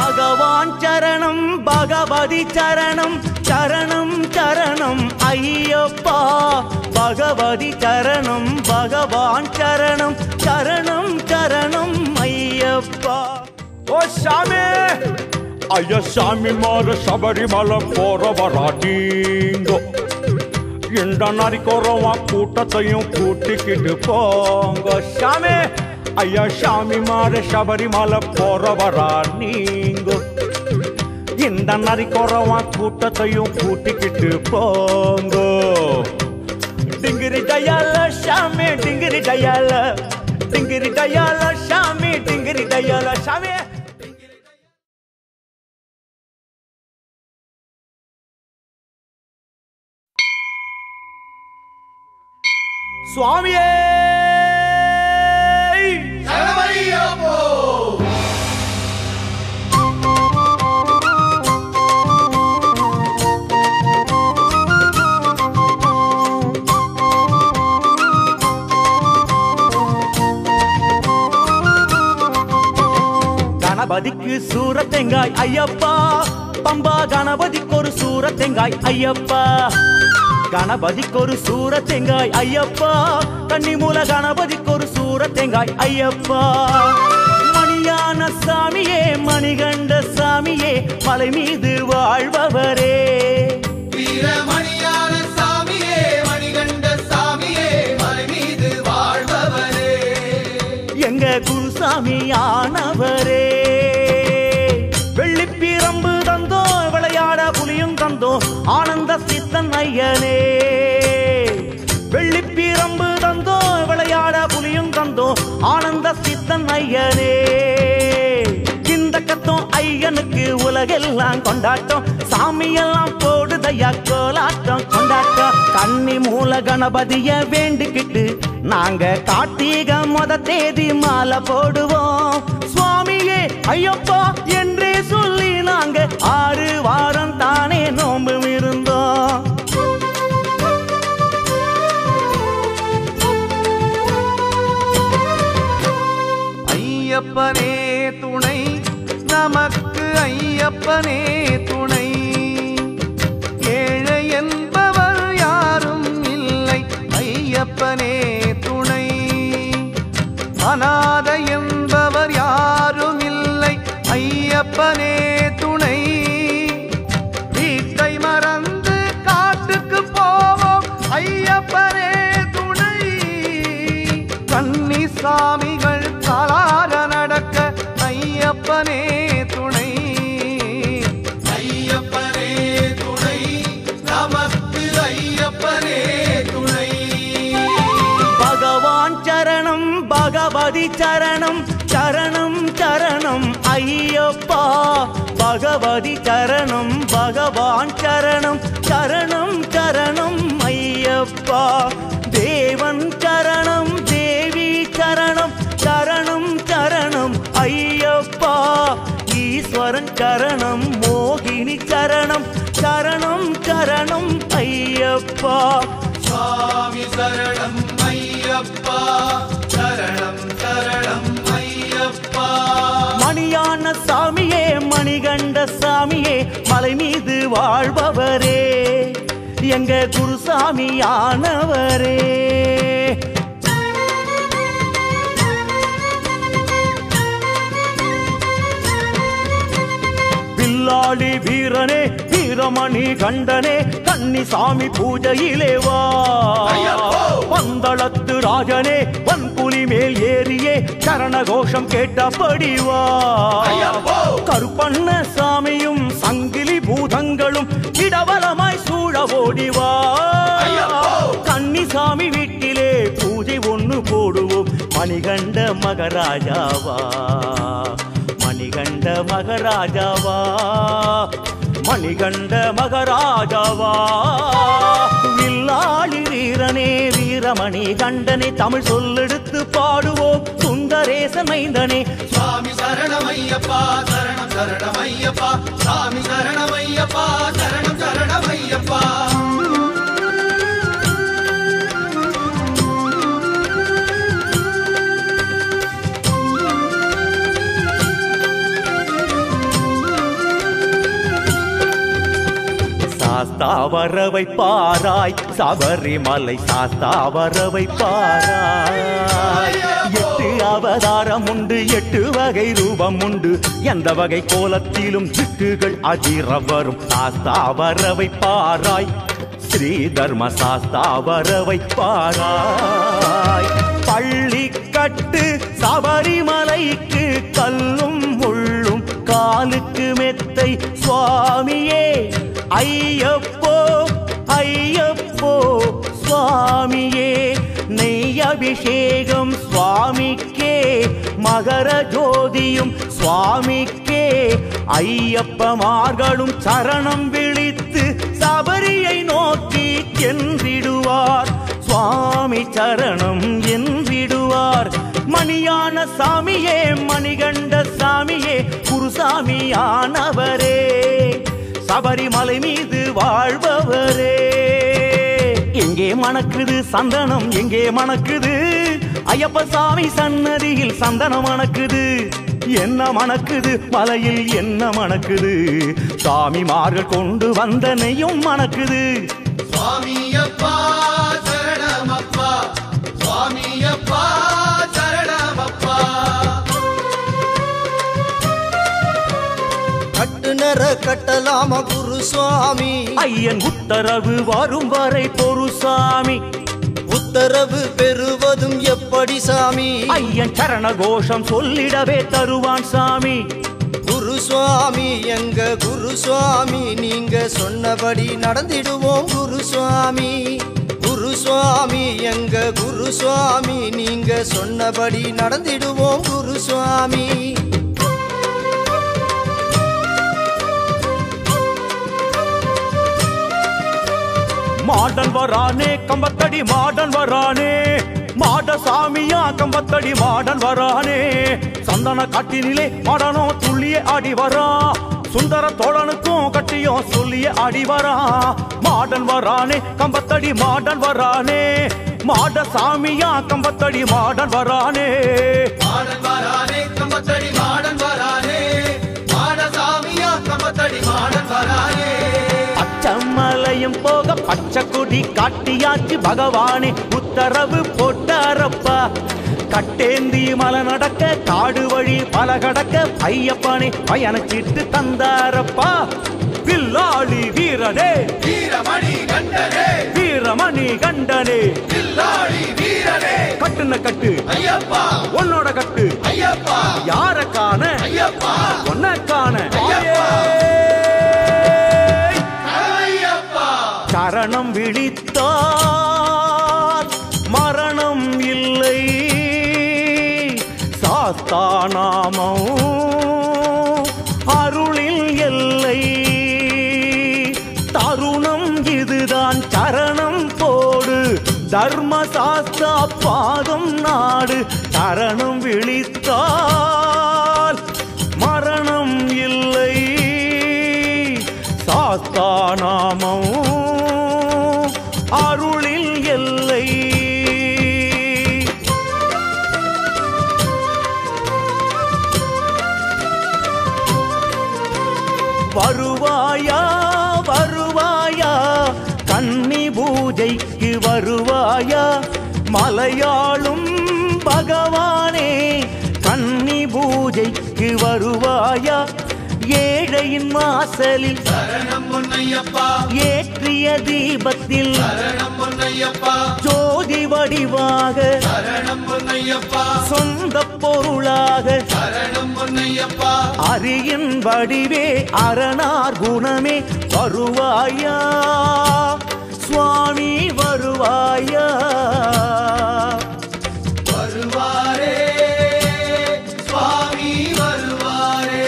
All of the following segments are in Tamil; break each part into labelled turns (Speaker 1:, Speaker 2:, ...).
Speaker 1: பகவான் சரணம் பகவதி சரணம் சரணம் சரணம் ஐயப்பா பகவதி சரணம் பகவான் சரணம் சரணம் சரணம் ஐயப்பா
Speaker 2: ஓ சாமி ஐயா சாமி மாறு சபரிமலை போறவரா நீங்க இந்த நரிக்கோரவா கூட்டத்தையும் கூட்டிக்கிட்டு போங்க சாமி ஐயா சாமி மாறு சபரிமலை போறவரா நீங்க இந்த நரிக்கோரவா கூட்டத்தையும் கூட்டிக்கிட்டு போங்க
Speaker 1: டிங்கிரி டயால சாமி டிங்கிரி டயால டிங்கிரி டயால சாமி டிங்கிரி டயால சாமி சுவாமியே கணபதிக்கு சூரத்தெங்காய் ஐயப்பா பம்பா கணபதிக்கு ஒரு சூரத்தெங்காய் ஐயப்பா கணபதிக்கு ஒரு சூரத்தெங்காய் ஐயப்பா கன்னிமூல கணபதிக்கு ஒரு சூரத்தெங்காய் ஐயப்பா மணியான சாமியே மணிகண்ட சாமியே மலை மீது வாழ்பவரே
Speaker 3: வீரமணியான சாமியே மணிகண்ட சாமியே மலை மீது வாழ்பவரே
Speaker 1: எங்க குருசாமியானவரே வெள்ளிப்பிரம்பு தந்தோ விளையாட புலியும் தந்தோ ஆனந்த சித்தன் ஐயனே வெள்ளிப்பிரம்பு தந்தோ விளையாட புலியும் தந்தோ ஆனந்த சித்தன் ஐயனே இந்த கத்தம் ஐயனுக்கு உலகெல்லாம் கொண்டாட்டம் சாமியெல்லாம் போடுதையா கோலாட்டம் கொண்டாட்டம் கன்னி மூல கணபதிய வேண்டிக்கிட்டு நாங்க கார்த்திக மொத தேதி மாலை போடுவோம் சுவாமியே ஐயப்பா என்றே சொல்லி நாங்க ஆறு வாரம் தானே நோம்பு இருந்தோம்
Speaker 3: ஐயப்பனே துணை நமக்கு ஐயப்பனே துணை ஏழை என்பவர் யாரும் இல்லை ஐயப்பனே துணை அநாதை என்பவர் யாரும் இல்லை ஐயப்பனே துணை வீட்டை மறந்து காட்டுக்கு போவோம் ஐயப்பனே துணை கன்னி சாமிகள் காலார நடக்க ஐயப்பனே துணை ஐயப்பனே துணை நமக்கு ஐயப்பனே துணை
Speaker 1: பகவான் சரணம் பகவதி சரணம் சரணம் சரணம் ஐயப்பா பகவதி சரணம் பகவான் சரணம் சரணம் சரணம் ஐயப்பா தேவன் சரணம் தேவி சரணம் சரணம் சரணம் ஐயப்பா ஈஸ்வரன் சரணம் மோகினி சரணம் சரணம் சரணம் ஐயப்பா
Speaker 3: சுவாமி சரணம் ஐயப்பா சரணம் சரணம் ஐயப்பா
Speaker 1: மணியான சாமியே மணிகண்ட சாமியே மலை மீது வாழ்பவரே எங்க குருசாமியானவரே வில்லாளி வீரனே வீரமணி கண்டனே கன்னிசாமி பூஜையிலே வா பந்தளத்து ராஜனே வன்புலி மேல் ஏறியே சரண கோஷம் கேட்டபடி வா கருப்பண்ண சாமியும் சங்கிலி பூதங்களும் இடவலமாய் சூழ ஓடி வா கன்னிசாமி வீட்டிலே பூஜை ஒண்ணு போடுவோம் மணிகண்ட மகராஜாவா மணிகண்ட மகராஜாவா மணிகண்ட மகராஜாவா வில்லாளி வீரனே வீரமணி கண்டனே தமிழ் சொல்லெடுத்து பாடுவோம் சுந்தரேச மைந்தனே
Speaker 3: சுவாமி சரணமையப்பா சரணம் சரணமையப்பா சாமி சரணமையப்பா சரணம் சரணமையப்பா
Speaker 1: சாஸ்தாவரவை பாராய் சபரிமலை சாஸ்தாவரவை பாராய் எட்டு அவதாரம் உண்டு எட்டு வகை ரூபம் உண்டு எந்த வகை கோலத்திலும் திக்குகள் அதிர வரும் சாஸ்தாவரவை பாராய் ஸ்ரீ தர்ம சாஸ்தாவரவை பாராய் பள்ளி கட்டு சபரிமலைக்கு கல்லும் முள்ளும் காலுக்கு மெத்தை சுவாமியே ஐயப்போ ஐயப்போ சுவாமியே நெய் அபிஷேகம் சுவாமிக்கே மகர ஜோதியும் சுவாமிக்கே ஐயப்பமார்களும் சரணம் விழித்து சபரியை நோக்கி என்றிடுவார் சுவாமி சரணம் என்றிடுவார் மணியான சாமியே மணிகண்ட சாமியே குருசாமியானவரே சபரிமலை மீது வாழ்பவரே எங்கே மணக்குது சந்தனம் எங்கே மணக்குது ஐயப்ப சாமி சன்னதியில் சந்தனம் மணக்குது என்ன மணக்குது மலையில் என்ன மணக்குது சாமிமார்கள் கொண்டு வந்த நெய்யும் மணக்குது
Speaker 3: சுவாமியப்பா சரணமப்பா சுவாமியப்பா சரணமப்பா
Speaker 4: கட்டுநர கட்டலாம குரு சுவாமி
Speaker 1: ஐயன் உத்தரவு வரும் வரை பொருசாமி
Speaker 4: உத்தரவு பெறுவதும் எப்படி சாமி
Speaker 1: ஐயன் சரண கோஷம் சொல்லிடவே தருவான் சாமி
Speaker 4: குரு சுவாமி எங்க குரு சுவாமி நீங்க சொன்னபடி நடந்திடுவோம் குரு சுவாமி குரு சுவாமி எங்க குரு சுவாமி நீங்க சொன்னபடி நடந்திடுவோம் குரு சுவாமி
Speaker 1: மாடன் வரானே கம்பத்தடி மாடன் வரானே மாட சாமியா கம்பத்தடி மாடன் வரானே சந்தன காட்டினிலே மாடனோ துள்ளிய ஆடி வரா சுந்தர தோழனுக்கும் கட்டியும் சொல்லிய ஆடி வரா மாடன் வரானே கம்பத்தடி மாடன் வரானே மாட சாமியா கம்பத்தடி மாடன் வரானே
Speaker 3: மாடன் வரானே கம்பத்தடி மாடன் வரானே மாடசாமியா கம்பத்தடி மாடன் வரானே
Speaker 1: பச்சமலையும் போக பச்சை கொடி காட்டியாச்சு பகவானே உத்தரவு போட்டாரப்பா கட்டேந்தி மலை நடக்க காடு வழி பல கடக்க ஐயப்பனே பயணச்சிட்டு தந்தாரப்பா வில்லாளி வீரனே
Speaker 3: வீரமணி கண்டனே
Speaker 1: வீரமணி கண்டனே
Speaker 3: வில்லாளி வீரனே
Speaker 1: கட்டுன கட்டு
Speaker 3: ஐயப்பா
Speaker 1: உன்னோட கட்டு
Speaker 3: ஐயப்பா
Speaker 1: யார காண
Speaker 3: ஐயப்பா
Speaker 1: ஒன்ன காண
Speaker 3: ஐயப்பா. ஐயப்பா
Speaker 1: சரணம் விழித்தார் மரணம் இல்லை சாஸ்தாநாமம் அருளில் எல்லை தருணம் இதுதான் சரணம் போடு தர்மசாஸ்தா பாதம் நாடு சரணம் விழித்தால் மரணம் இல்லை சாஸ்தாநாமம் அருளில் எல்லை வருவாயா வருவாயா கன்னி பூஜைக்கு வருவாயா மலையாளும் பகவானே கன்னி பூஜைக்கு வருவாயா ஏழையின் வாசலில்
Speaker 3: சரணம் பொன்னையப்பா
Speaker 1: ஏற்றிய தீபத்தில்
Speaker 3: சரணம் பொன்னையப்பா
Speaker 1: ஜோதி வடிவாக
Speaker 3: சரணம் பொன்னையப்பா
Speaker 1: சொந்த பொருளாக
Speaker 3: சரணம் பொன்னையப்பா
Speaker 1: அரியின் வடிவே அரணார் குணமே வருவாயா சுவாமி வருவாயா
Speaker 3: வருவாரே சுவாமி வருவாரே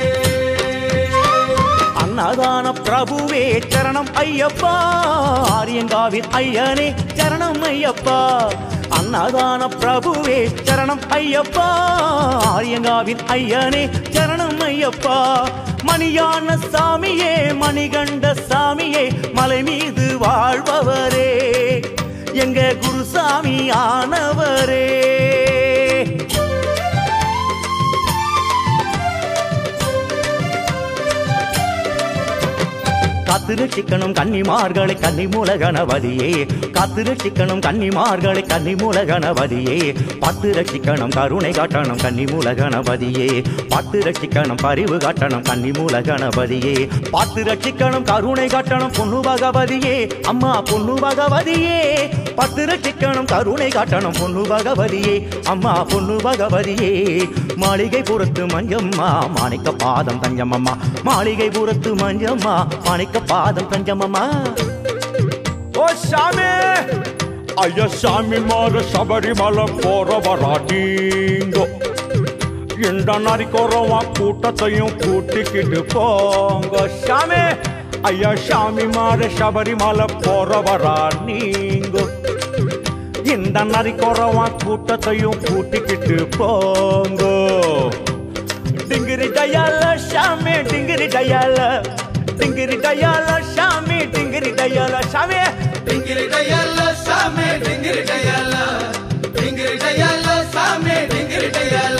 Speaker 1: அன்னதான பிரபுவே சரணம் ஐயப்பா ஆரியங்காவின் ஐயனே சரணம் ஐயப்பா அன்னதான பிரபுவே சரணம் ஐயப்பா ஆரியங்காவின் ஐயனே சரணம் ஐயப்பா மணியான சாமியே மணிகண்ட சாமியே மலை மீது வாழ்பவரே எங்க குருசாமி ஆனவரே காத்து ரட்சிக்கணும் கன்னிமார்களை கன்னிமூல கணபதியே காத்து ரட்சிக்கணும் கன்னிமார்களை கன்னிமூல கணபதியே பத்து ரட்சிக்கணும் கருணை காட்டணும் கன்னிமூல கணபதியே பத்து ரட்சிக்கணும் பரிவு காட்டணும் கன்னிமூல கணபதியே பத்து ரட்சிக்கணும் கருணை காட்டணும் பொண்ணு பகவதியே அம்மா பொண்ணு பகவதியே பத்து ரட்சிக்கணும் கருணை காட்டணும் பொண்ணு பகவதியே அம்மா பொண்ணு பகவதியே மாளிகை புறத்து மஞ்சம்மா மாணிக்க பாதம் தஞ்சமம்மா மாளிகை புறத்து மஞ்சம்மா மாணிக்க பாதம் தஞ்சமம்மா
Speaker 2: ஓ சாமி ஐயா சாமி மாற சபரிமலை போற வராட்டீங்கோ இந்த நரிக்கோரவா கூட்டத்தையும் கூட்டிக்கிட்டு போங்க சாமி ஐயா சாமி மாற சபரிமலை போற வரா நீங்க இந்த நரிக்கோரவா கூட்டத்தையும் கூட்டிக்கிட்டு போங்க டிங்கிரி டயால சாமி டிங்கிரி டயால டிங்கிரி டயால சாமி டிங்கிரி டயால சாமி
Speaker 3: டிங்கிரி டயல்ல சாமி டிங்கிரி டயல்ல டிங்கிரி டயல்ல சாமி டிங்கிரி டயல்ல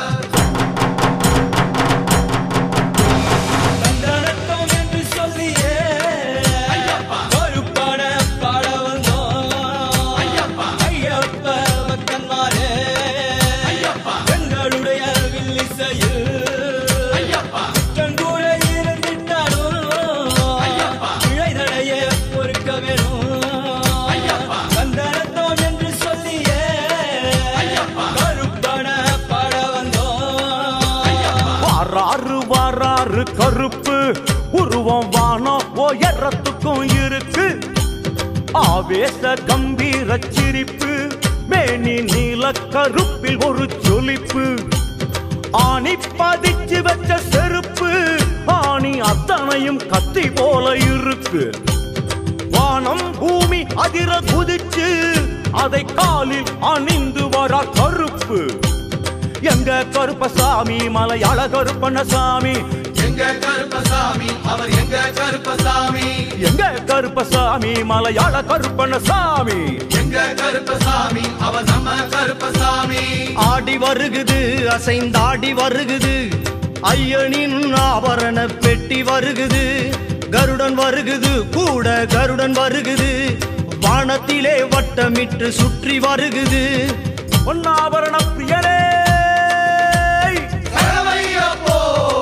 Speaker 5: கண்டனத்தோம் என்று சொல்லியே ஒரு பாட பாட வந்தோம் ஐயப்ப பக்தன்மாரே எங்களுடைய வில்லிசையில் கண்கூட இருந்திட்டாலும் இழைதடையே பொறுக்க வேணும் கண்டனத்தோம் என்று சொல்லியே கருப்பட பாட வந்தோம்
Speaker 1: வாராறு வாராறு கருப்பு உருவம் வானம் உயரத்துக்கும் இருக்கு ஆவேச கம்பீர சிரிப்பு மேனி நீல கருப்பில் ஒரு ஜொலிப்பு ஆணி பதிச்சு வச்ச செருப்பு ஆணி அத்தனையும் கத்தி போல இருக்கு வானம் பூமி அதிர குதிச்சு அதை காலில் அணிந்து வர கருப்பு எங்க கருப்பசாமி மலையாள கருப்பண்ணசாமி
Speaker 3: எங்க கருப்பசாமி அவர் எங்க கருப்பசாமி
Speaker 1: எங்க கருப்பசாமி மலையாள கருப்பண்ணசாமி
Speaker 3: எங்க கருப்பசாமி அவர் நம்ம கருப்பசாமி
Speaker 4: ஆடி வருகுது அசைந்தாடி வருகுது ஐயனின் ஆபரண பெட்டி வருகுது கருடன் வருகுது கூட கருடன் வருகுது வானத்திலே வட்டமிட்டு சுற்றி வருகுது
Speaker 1: பொன்னாபரண பிரியனே
Speaker 3: சரவையப்போ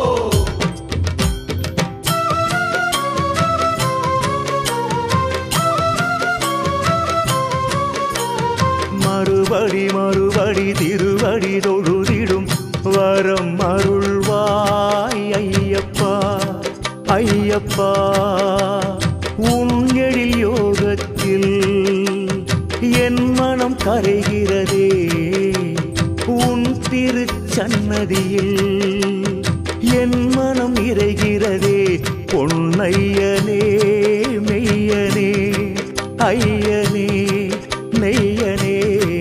Speaker 1: மறுபடி மறுபடி திருவடி தொழுதிடும் வரம் அருள்வாய் ஐயப்பா ஐயப்பா உன் எழில் யோகத்தில் என் மனம் கரைகிறதே உன் திருச்சன்னதியில் என் மனம் இறைகிறதே பொன்னையனே மெய்யனே ஐயனே நெய்யனே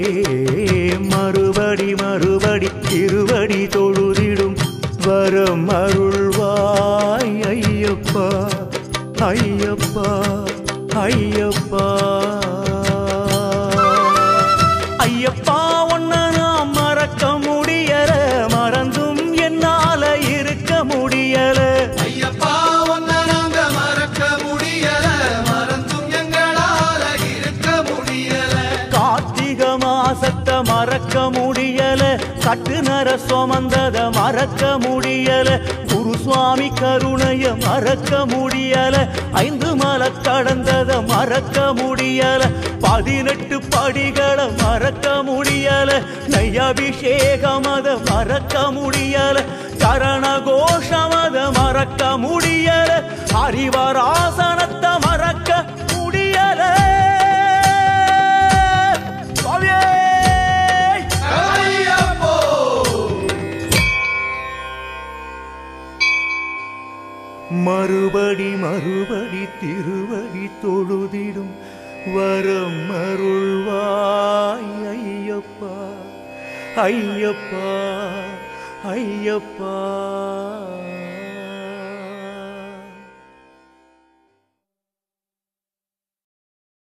Speaker 1: மறுபடி மறுபடி திருவடி தொழுதிடும் வரம் அருள்வாய் ஐயப்பா ஐயப்பா ஐயப்பா ஐயப்பா உன்னை நான் மறக்க முடியல மறந்தும் என்னால இருக்க முடியல
Speaker 3: ஐயப்பா உன்னை நாங்க மறக்க முடியல மறந்தும் எங்களால இருக்க முடியல
Speaker 1: கார்த்திக மாசத்தை மறக்க முடியல கட்டு நர சுமந்தத மறக்க முடியல குருசுவாமி கருணைய மறக்க முடியல ஐந்து மலை கடந்தத மறக்க முடியல பதினெட்டு படிகளை மறக்க முடியல நெய்யபிஷேகம் அத மறக்க முடியல சரண கோஷம் அத மறக்க முடியல ஹரிவராசனத்தை மறக்க முடியல சுவாமியே!
Speaker 3: சரவையப்போ
Speaker 1: மறுபடி மறுபடி திருவடி தொழுதிடும் வரம் அருள்வாய் ஐயப்பா ஐயப்பா ஐயப்பா